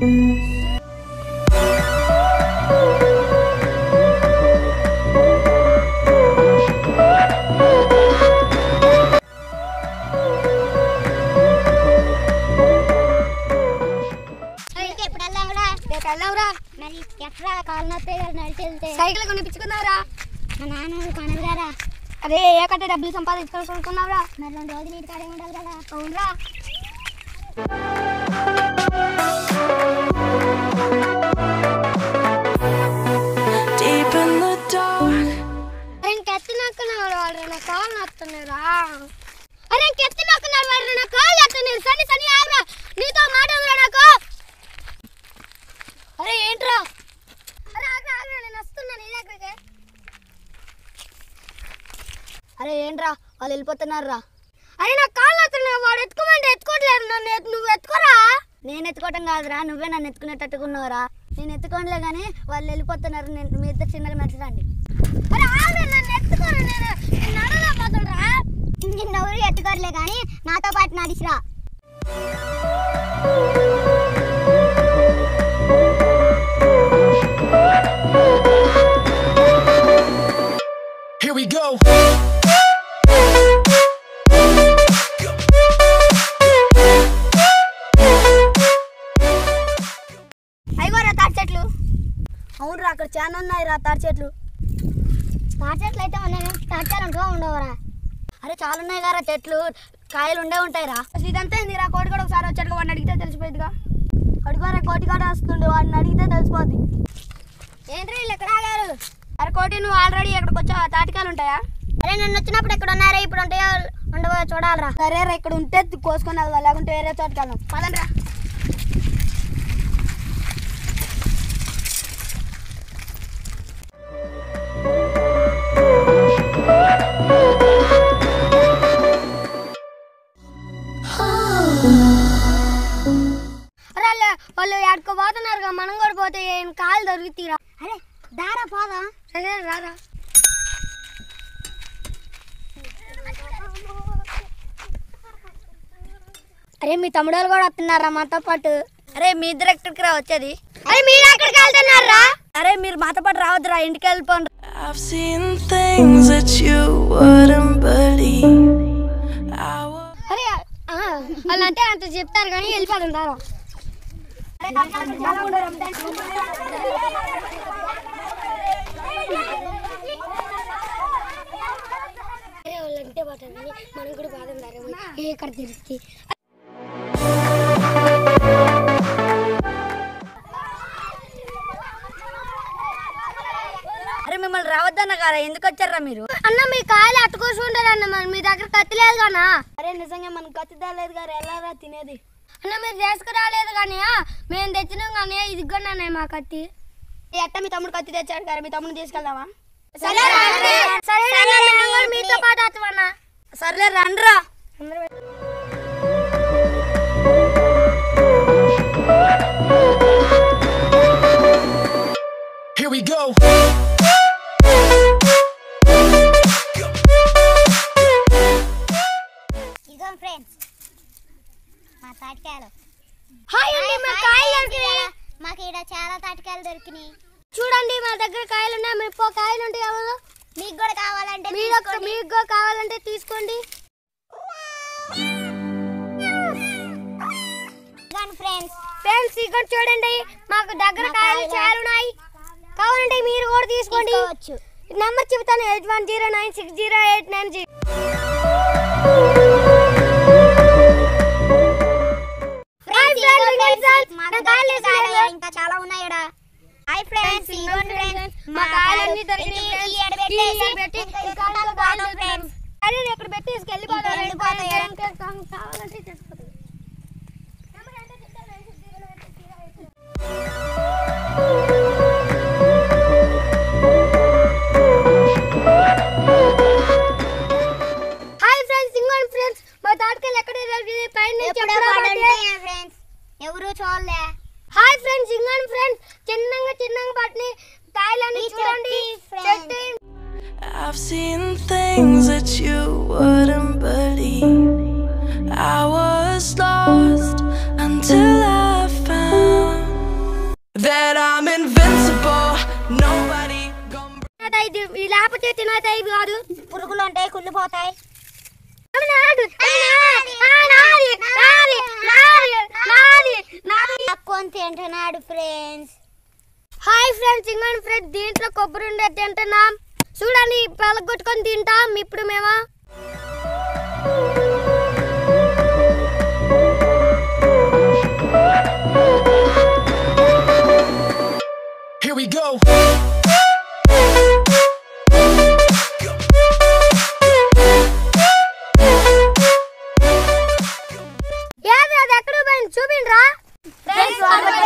ఎప్పుడు వెళ్ళావురా రేపు వెళ్దాంరా మరి ఎట్లా కాలు నొప్పి నడిచి వెళ్తే సైకిల్ కొనిపించుకుందాంరా మా నాన్న కొనరు కదా అరే ఏ కట్టే డబ్బులు సంపాదించుకొని కొనుక్కున్నావురా మరి రెండు రోజులు నీటి కాడే ఉండాలి కదా అవునరా Deep in the dark, ఇంకెత్తి నక్కున్నాడు వాడు నా కాళ్ళు నస్తున్నారా అరే ఇంకెత్తి నక్కున్నాడు వాడు నా కాళ్ళు నస్తున్నాడు సని సని ఆగరా నీతో మాట ఉందిరా నాకు అరే ఏంట్రా అరే ఆగరా ఆగరా నేను వస్తున్నాను నీ దగ్గరికి అరే ఏంట్రా వాళ్ళు వెళ్ళిపోతున్నారా అరే నా కాళ్ళు నస్తున్నాడు వాడు ఎత్తుకోమంటే ఎత్తుకోవట్లేదు నన్ను ఎత్తు- నువ్వు ఎత్తుకోరా నేను ఎత్తుకోవటం కాదురా నువ్వే నన్ను ఎత్తుకునేటట్టుకున్నావురా నేను ఎత్తుకోనిలే కానీ వాళ్ళు వెళ్ళిపోతున్నారు నేను మీ ఇద్దరు చిన్నగా మెచ్చరండి అరే ఆగరా నన్ను ఎత్తుకోరు నేను నేను నడవలేకపోతుండ్రా నిన్న ఎవరు ఎత్తుకోరలే కానీ నాతో పాటు నడిచిరా Here we go. అయిగోరా తాటి చెట్లు అవునురా అక్కడ చాలా ఉన్నాయి రా తాటి చెట్లు తాటట్లు అయితే ఉన్నాయి తాటాలంటూ ఉండవరా అరే చాలా ఉన్నాయి కదా చెట్లు కాయలు ఉండే ఉంటాయి రా అసలు ఇదంతా ఏంది రా కోటి కూడా ఒకసారి వచ్చాడు వాడిని అడిగితే తెలిసిపోయిందిగా అడుగురా కోటి కూడా వస్తుండే వాడిని అడిగితే తెలిసిపోద్ది ఏంటి వీళ్ళు ఎక్కడ ఆగారు అరే కోటి నువ్వు ఆల్రెడీ ఎక్కడికి వచ్చావా తాటికాయలు ఉంటాయా అరే నన్ను వచ్చినప్పుడు ఎక్కడ ఉన్నారా ఇప్పుడు ఉంటాయో ఉండవో చూడాలరా సరే రా ఇక్కడ ఉంటే కోసుకొని వెళ్దాం లేకుంటే వేరే చోటుకి వెళ్దాం పదండి రా అరే వాళ్ళు వాళ్ళు ఎక్కడికో పోతున్నారు మనం కూడా పోతే ఏం కాలు దొరుకుతీరా అరే దారా పోదా సరే రారా అరే మీ తమ్ముడు వాళ్ళు కూడా వస్తున్నారా మాతో పాటు అరే మీ ఇద్దరు ఎక్కడికి రా వచ్చేది అరే మీరు ఎక్కడికి వెళ్తున్నారా అరే మీరు మాతో పాటు రావద్దురా ఇంటికి వెళ్ళిపోండి I've seen things that you wouldn't believe. I was. అరే ఆ, వాళ్ళంటే అంత చెప్తారు కానీ వెళ్ళిపోతుంటారు అరే వాళ్ళంటే పోతారు కానీ మనం కూడా బాగుంటారు ఏ ఇక్కడ తిరిగి అరే మిమ్మల్ని రావద్దన్న కదా ఎందుకు వచ్చారా మీరు అన్న మీ కాయలు అట్టుకోసుకుంటారు అన్న మరి మీ దగ్గర కత్తి లేదు కానా అరే నిజంగా మనకు కత్తి తేలేదు గారు ఎలా తినేది అన్న మీరు చేసుకురాలేదు కానీ ఆ, మేము తెచ్చినాం కానీ ఇది కూడా మా కత్తి ఎట్ట మీ తమ్ముడు కత్తి తెచ్చాడు కదా మీ తమ్ముడు తీసుకెళ్దామా సరే సరే మేము కూడా మీతో పాటు వస్తామన్నా సర్లే రండ్రా Here we go. ఇదిగో ఫ్రెండ్స్ మా తాటికాయలు హాయ్ అండి మా కాయలు దొరికినాయి. మాకు ఇక్కడ చాలా తాటికాయలు దొరికినాయి చూడండి మా దగ్గర కాయలు ఉన్నాయి మీరు పో కాయలు ఉంటాయి ఎవరు మీకు కూడా కావాలంటే మీరు ఒక- మీకు కూడా కావాలంటే తీసుకోండి ఫ్రెండ్స్ ఫ్రెండ్స్ ఇక్కడ చూడండి మాకు దగ్గర కాయలు చాలా ఉన్నాయి కావాలంటే మీరు కూడా తీసుకోండి తీసుకోవచ్చు. నెంబర్ చెప్తాను eight one zero nine six zero eight nine zero ఇంకా చాలా ఉన్నాయి ఈడ. హాయ్ ఫ్రెండ్స్ ఇదిగోండి ఫ్రెండ్స్ మా కాయలన్నీ దొరికినాయి ఈ- ఈ ఈడ ఈ పెట్టేసి ఈడ పెట్టి ఇంకా ఈ ఇంకా కాయలు కాయలు కాయలు ఫ్రెండ్స్ అరే ఇక్కడ పెట్టి తీసుకెళ్ళిపోతాం ఇంకా వెళ్ళిపోతాయి. ఇంకా కావాలంటే తీసుకోండి. హాయ్ ఫ్రెండ్స్ ఇంకోటి ఫ్రెండ్స్ మా తాటకాయలు ఎక్కడ దొరికింది పైన నుంచి ఎప్పుడో ఎప్పుడో పడ్డాయి. పడుంటాయి ఫ్రెండ్స్ ఎవరు చూడలే హాయ్ ఫ్రెండ్స్ ఇంకోటి ఫ్రెండ్స్ చిన్నగా చిన్నగా పట్టిన కాయలన్నీ ఈ చూడండి చెట్టు friends. చెట్టు I've seen things that you wouldn't believe. I was lost until I found తింటున్నాడు ఫ్రెండ్స్ హాయ్ ఫ్రెండ్స్ ఇంకోటి ఫ్రెండ్స్ దీంట్లో కొబ్బరి ఉండే తింటున్నాం చూడండి పలగొట్టుకొని తింటాం ఇప్పుడు మేము Here we go. ఏది అది ఎక్కడ పోయింది చూపిండ్రా ఫ్రెండ్స్